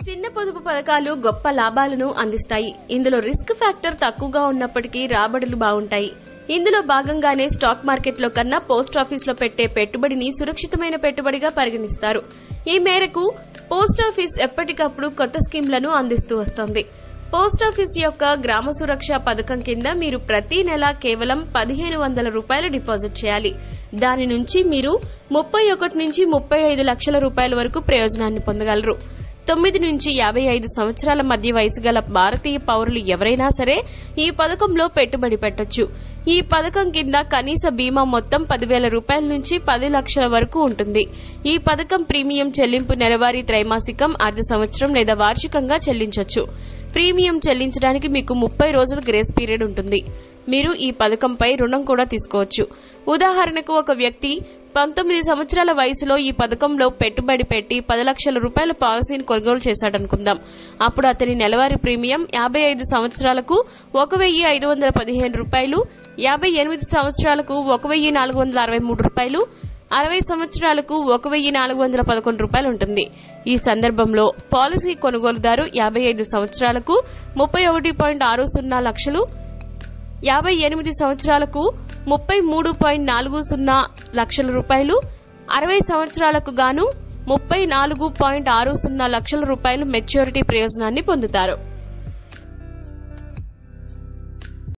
చిన్న పొదుపు పథకాలు గొప్ప లాభాలను అందిస్తాయి ఇందులో రిస్క్ ఫ్యాక్టర్ తక్కువగా ఉన్నప్పటికీ రాబడులు బాగుంటాయి ఇందులో భాగంగానే స్టాక్ మార్కెట్లో కన్నా పోస్ట్ ఆఫీస్లో పెట్టే పెట్టుబడిని సురక్షితమైన పెట్టుబడిగా పరిగణిస్తారు ఈ మేరకు పోస్ట్ ఆఫీస్ ఎప్పటికప్పుడు కొత్త స్కీమ్లను అందిస్తూ వస్తోంది పోస్ట్ ఆఫీస్ యొక్క గ్రామ సురక్ష పథకం కింద మీరు ప్రతి నెల కేవలం పదిహేను వందల రూపాయలు డిపాజిట్ చేయాలి దాని నుంచి మీరు ముప్పై ఒకటి నుంచి ముప్పై ఐదు లక్షల రూపాయల వరకు ప్రయోజనాన్ని పొందగలరు తొమ్మిది నుంచి యాభై ఐదు సంవత్సరాల మధ్య వయసు గల భారతీయ పౌరులు ఎవరైనా సరే ఈ పథకంలో పెట్టుబడి పెట్టొచ్చు ఈ పథకం కింద కనీస బీమా మొత్తం పదివేల రూపాయల నుంచి పది లక్షల వరకు ఉంటుంది ఈ పథకం ప్రీమియం చెల్లింపు నెలవారీ త్రైమాసికం అర్ధ సంవత్సరం లేదా వార్షికంగా చెల్లించొచ్చు ప్రీమియం చెల్లించడానికి మీకు ముప్పై రోజుల గ్రేస్ పీరియడ్ ఉంటుంది మీరు ఈ పథకంపై రుణం కూడా తీసుకోవచ్చు ఉదాహరణకు ఒక వ్యక్తి పంతొమ్మిది సంవత్సరాల వయసులో ఈ పథకంలో పెట్టుబడి పెట్టి పది లక్షల రూపాయల పాలసీని కొనుగోలు చేశాడనుకుందాం అప్పుడు అతని నెలవారీ ప్రీమియం యాభై ఐదు సంవత్సరాలకు ఒక వెయ్యి ఐదు వందల పదిహేను రూపాయలు యాభై ఎనిమిది సంవత్సరాలకు ఒక వెయ్యి నాలుగు వందల అరవై మూడు రూపాయలు అరవై సంవత్సరాలకు ఒక వెయ్యి నాలుగు వందల పదకొండు రూపాయలు ఉంటుంది ఈ సందర్భంలో పాలసీ కొనుగోలుదారు యాభై ఐదు సంవత్సరాలకు ముప్పై ఒకటి పాయింట్ ఆరు సున్నా లక్షలు యాభై ఎనిమిది సంవత్సరాలకు ముప్పై మూడు పాయింట్ నాలుగు సున్నా లక్షల రూపాయలు అరవై సంవత్సరాలకు గాను ముప్పై నాలుగు పాయింట్ ఆరు సున్నా లక్షల రూపాయలు మెచ్యూరిటీ ప్రయోజనాన్ని పొందుతారు